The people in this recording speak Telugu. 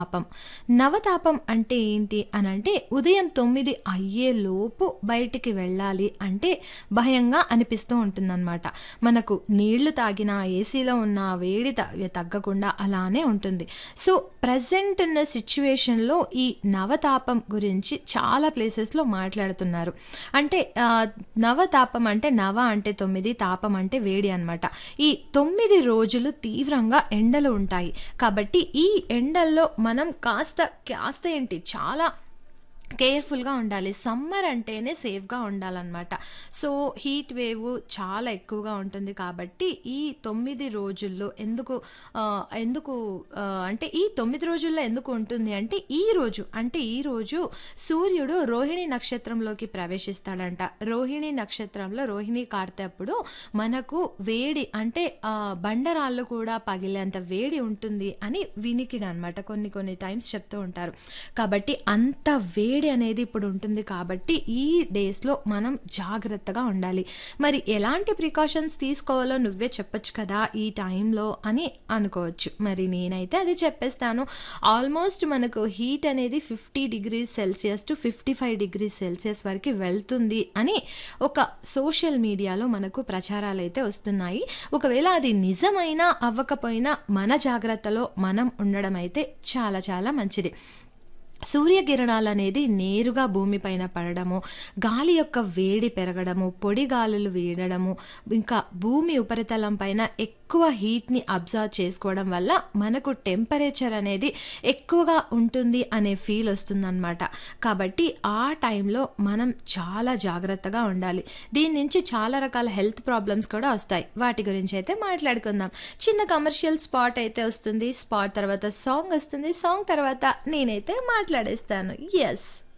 తాపం. నవతాపం అంటే ఏంటి అనంటే ఉదయం 9 అయ్యేలోపు బయటికి వెళ్ళాలి అంటే భయంగా అనిపిస్తూ ఉంటుందనమాట. మనకు నీళ్లు తాగినా, ఏసీలో ఉన్నా వేడి త తగ్గకుండా అలానే ఉంటుంది. సో, ప్రెజెంట్ ఉన్న సిట్యుయేషన్‌లో ఈ నవతాపం గురించి చాలా ప్లేసెస్‌లో మాట్లాడుతున్నారు. అంటే ఆహ్, నవతాపం అంటే నవ అంటే 9, తాపం అంటే వేడి అనమాట. ఈ 9 రోజులు తీవ్రంగా ఎండలు ఉంటాయి. కాబట్టి ఈ ఎండల్లో మనం కాస్త కాస్త ఏంటి చాలా కేర్‌ఫుల్‌గా ఉండాలి. సమ్మర్ అంటేనే సేఫ్‌గా ఉండాలనమాట. సో, హీట్ వేవ్ చాలా ఎక్కువగా ఉంటుంది కాబట్టి ఈ 9 రోజుల్లో ఎందుకు ఆహ్, ఎందుకు ఆహ్, అంటే ఈ 9 రోజుల్లో ఎందుకు ఉంటుంది అంటే ఈరోజు అంటే ఈరోజు సూర్యుడు రోహిణి నక్షత్రంలోకి ప్రవేశిస్తాడంట. రోహిణి నక్షత్రంలో రోహిణి కార్తె అప్పుడు మనకు వేడి అంటే ఆహ్, బండరాళ్ళు కూడా పగిలేంత వేడి ఉంటుంది అని వినికిడనమాట. కొన్ని కొన్ని టైమ్స్ చెప్తూ ఉంటారు. కాబట్టి అంత వేడి అనేది ఇప్పుడు ఉంటుంది కాబట్టి ఈ డేస్‌లో మనం జాగ్రత్తగా ఉండాలి. మరి ఎలాంటి ప్రికాషన్స్ తీసుకోవాలో నువ్వే చెప్పొచ్చు కదా! ఈ టైంలో అని అనుకోవచ్చు. మరి నేనైతే అది చెప్పేస్తాను. ఆల్మోస్ట్ మనకు హీట్ అనేది 50 degrees Celsius to 55 degrees Celsius వరకి వెళ్తుంది అని ఒక సోషల్ మీడియాలో మనకు ప్రచారాలైతే వస్తున్నాయి. ఒకవేళ అది నిజమైనా అవ్వకపోయినా మన జాగ్రత్తలో మనం ఉండడం అయితే చాలా చాలా మంచిది. సూర్యకిరణాలనేది నేరుగా భూమిపైన పడడము, గాలి యొక్క వేడి పెరగడము, పొడి గాలులు వీడడము, ఇంకా భూమి ఉపరితలం పైన ఎక్కువ హీట్‌ని అబ్జర్వ్ చేసుకోవడం వల్ల మనకు టెంపరేచర్ అనేది ఎక్కువగా ఉంటుంది అనే ఫీల్ వస్తుందనమాట. కాబట్టి ఆ టైంలో మనం చాలా జాగ్రత్తగా ఉండాలి. దీని నుంచి చాలా రకాల హెల్త్ ప్రాబ్లమ్స్ కూడా వస్తాయి. వాటి గురించి అయితే మాట్లాడుకుందాం. చిన్న కమర్షియల్ స్పాట్ అయితే వస్తుంది. స్పాట్ తర్వాత సాంగ్ వస్తుంది. సాంగ్ తర్వాత నేనైతే మాట్లాడేస్తాను. యెస్.